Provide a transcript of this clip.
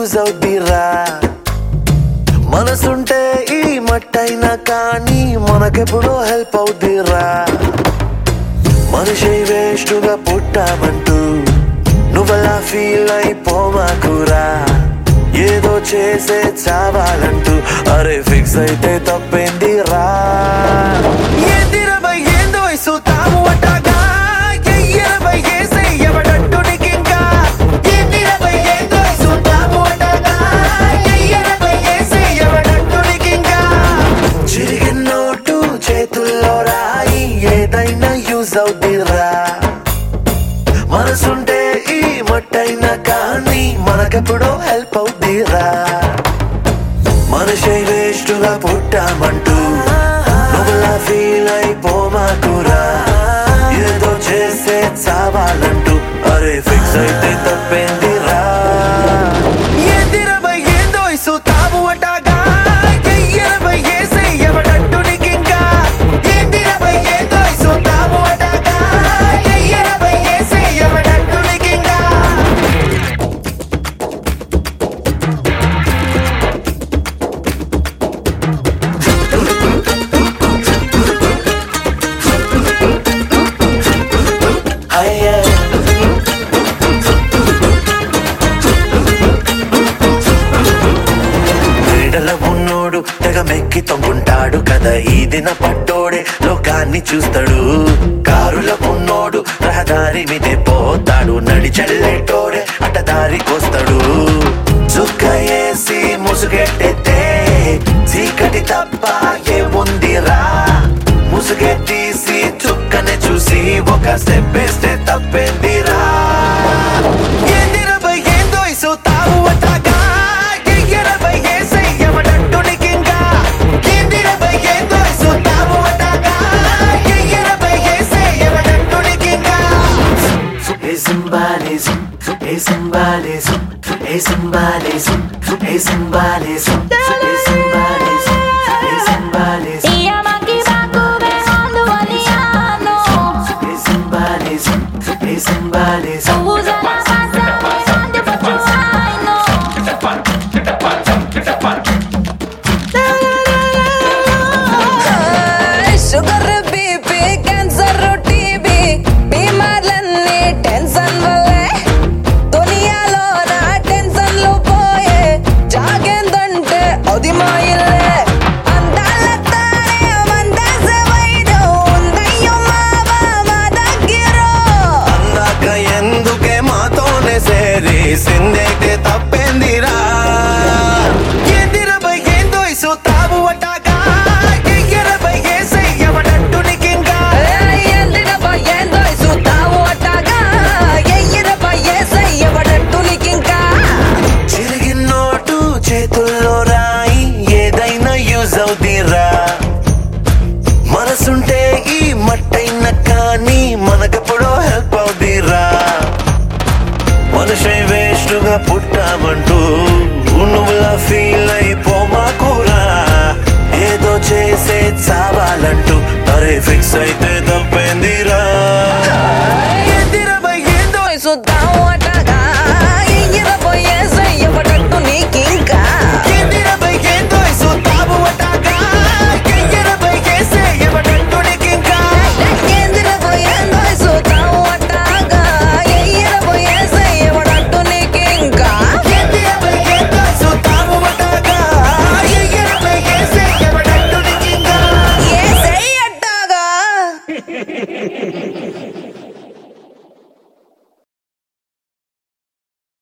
Use అవుద్దిరా మనసుంటే ఈ మట్టైనా కానీ మనకెప్పుడో హెల్ప్ అవుద్దిరా మనిషి వేస్టుగా పుట్టామంటూ నువ్వలా ఫీల్ అయిపోమాకురా ఏదో చేసే చావాలంటూ అరే ఫిక్స్ అయితే తప్పేందిరా ఏందిరబై ఏందో వయసు తాము అట్టాగా ఎయ్యరబై ఏసే ఎవడంటూ నీకింకా ఏందిరబై ఏందో వయసు తాము అట్టాగా ఎయ్యరబై ఏసే ఎవడంటూ నీకింకా చిరిగిన నోటు చేతుల్లో రాయి ఏదైనా యూజ్ అవుద్దిరా మనసుంటే ఈ మట్టైనా కానీ మనకెప్పుడో హెల్ప్ అవుద్దిరా మనిషి వేస్టుగా పుట్టామంటూ నువ్వులా ఫీల్ అయిపోమాకురా ఏదో చేసే చావాలంటూ అరే ఫిక్స్ అయితే తప్పేందిరా ఏందిరబై ఏందో ఇసు తాము అటాగా ఎయ్యరబై ఏసే ఎవడంటూ నీకింకా ఏందిరబై ఏందో ఇసు తాము అటాగా ఎయ్యరబై ఏసే ఎవడంటూ నీకింకా అయ్యే క్రీడల ఉన్నోడు తెగ మెక్కి తొంగుంటాడు కదా ఈ దిన పట్టోడే లోకాన్ని చూస్తాడు కారుల ఉన్నోడు రహదారి మీదే పోతాడు నడి చల్లేటోడే అటదారి కోస్తాడు చుక్క వేసి ముసుగెట్టెత్తే చీకటి తప్ప ఏముందిరా ముసుగే తీసి చుక్కనే చూసి ఒక స్టెప్ వేస్తే తప్పేందిరా ఏందిరబై ఏందో ఇసు తావు అటాగా ఎయ్యరబై ఏసై ఎవడంటూ నీకింకా ఏందిరబై ఏందో ఇసు తావు అటాగా ఎయ్యరబై ఏసై ఎవడంటూ నీకింకా Hey somebody, some, hey somebody, some, hey somebody, some, hey somebody, some, hey somebody, some, hey somebody, some, Io ma chi va come quando vogliamo hey somebody, some, hey somebody, some. Usa la pasta quando faccio no sugar BP cancer TB బీమార్లన్నీ tension వల్లే దునియాలో నా టెన్షన్లు పోయే జాగేందంటే అది మా ఇల్లే అందాలతోనే మందేసే వైద్యం ఉందయ్యో మావా మా దగ్గర అందాక ఎందుకే మాతోనే సేరి సిందైతే తప్పేందిరా ఏందిరబై ఏందో ఇసు తావు అటాగా ఎయ్యరబై ఏసై ఎవడంటూ నీకింకా ఏందినబ్బా ఏందో చూస్తావు అట్టాగా ఎయ్యరబ్బా ఏసై ఎవడంటూ నీకింకా చిరిగిన నోటు చేతుల్లో రాయి ఏదైనా యూజ్ అవుదిరా మనసుంటే ఈ మట్టైన కానీ మనకెప్పుడో హెల్ప్ అవుదిరా మనిషి వేస్టుగా పుట్ట